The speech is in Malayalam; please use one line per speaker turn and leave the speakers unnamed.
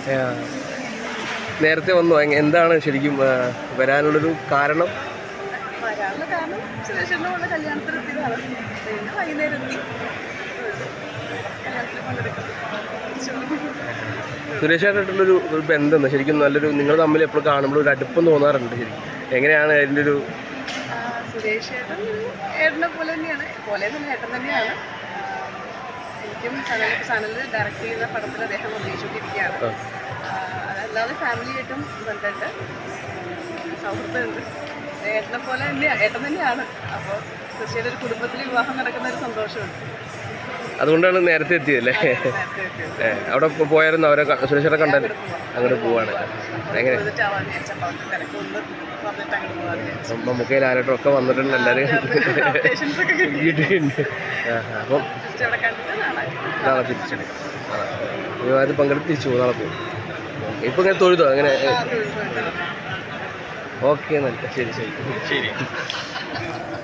ആ. നേരത്തെ വന്നു എങ്ങ- എന്താണ് ശരിക്കും ആ, വരാനുള്ളൊരു കാരണം
വരാനുള്ള കാരണം സുരേഷന്റെ കൊണ്ട് കല്യാണത്തിന് എത്തിയതാണ് പിന്നെ വൈകുന്നേരം എത്തി കല്യാണത്തിൽ പങ്കെടുക്കുന്നു
സുരേഷായിട്ടുള്ളൊരു ഒരു ബന്ധം ശരിക്കും നല്ലൊരു നിങ്ങൾ തമ്മിൽ എപ്പോഴും കാണുമ്പോൾ ഒരു അടുപ്പം തോന്നാറുണ്ട് ശരിക്കും എങ്ങനെയാണ് അതിൻ്റെ ഒരു
ആ, സുരേഷ് ഏട്ടൻ ഏട്ടനെ പോലെ തന്നെയാണ് പോലെ തന്നെ ഏട്ടൻ തന്നെയാണ് എനിക്കും സനൽ സനൽ ഡയറക്റ്റ് ചെയ്യുന്ന പടത്തിൽ അദ്ദേഹം അഭിനയിച്ചുകൊണ്ടിരിക്കുകയാണ്
ആ.
ആ, അതല്ലാതെ ഫാമിലിയായിട്ടും ബന്ധമുണ്ട് സൗഹൃദമുണ്ട് ഏട്ടനെ പോലെ തന്നെയാണ് ഏട്ടൻ തന്നെയാണ് അപ്പോൾ തീർച്ചയായിട്ടും ഒരു കുടുംബത്തിൽ വിവാഹം നടക്കുന്ന ഒരു സന്തോഷമുണ്ട്
അതുകൊണ്ടാണ് നേരത്തെ എത്തിയതല്ലേ
നേരത്തെ എത്തിയത്.
ഏ, അവിടെ പോ- പോയായിരുന്നു അവരെ ക- സുരേഷേട്ടനെ കണ്ടാൽ അങ്ങോട്ട് പോവാണ് എങ്ങനെ
വിളിച്ചിട്ടാവാൻ വിചാരിച്ചപ്പോൾ അവർക്ക് തിരക്കൊന്ന് പറഞ്ഞിട്ട് അങ്ങോട്ട് പോകാൻ വിചാരിച്ചു
മമ്മൂക്കയിൽ ആരോട്ടൊക്കെ വന്നിട്ടുണ്ട് എല്ലാവരും
പേഷ്യൻസ് ഒക്കെ കിട്ടി
കിട്ടിയിട്ടുണ്ട് ആ, ആ. അപ്പം
ജസ്റ്റ് അവിടെ കണ്ടിട്ട് നാളെ
നാളെ തിരിച്ചു അത് പങ്കെടുത്ത് തിരിച്ചു പോകും നാളെ പോകും ഇപ്പം ഇങ്ങനെ തൊഴുതോ അങ്ങനെ
ആ, തൊഴിൽ തൊഴിൽ.
ഓക്കെ എന്നല്ല ശരി ശരി
ശരി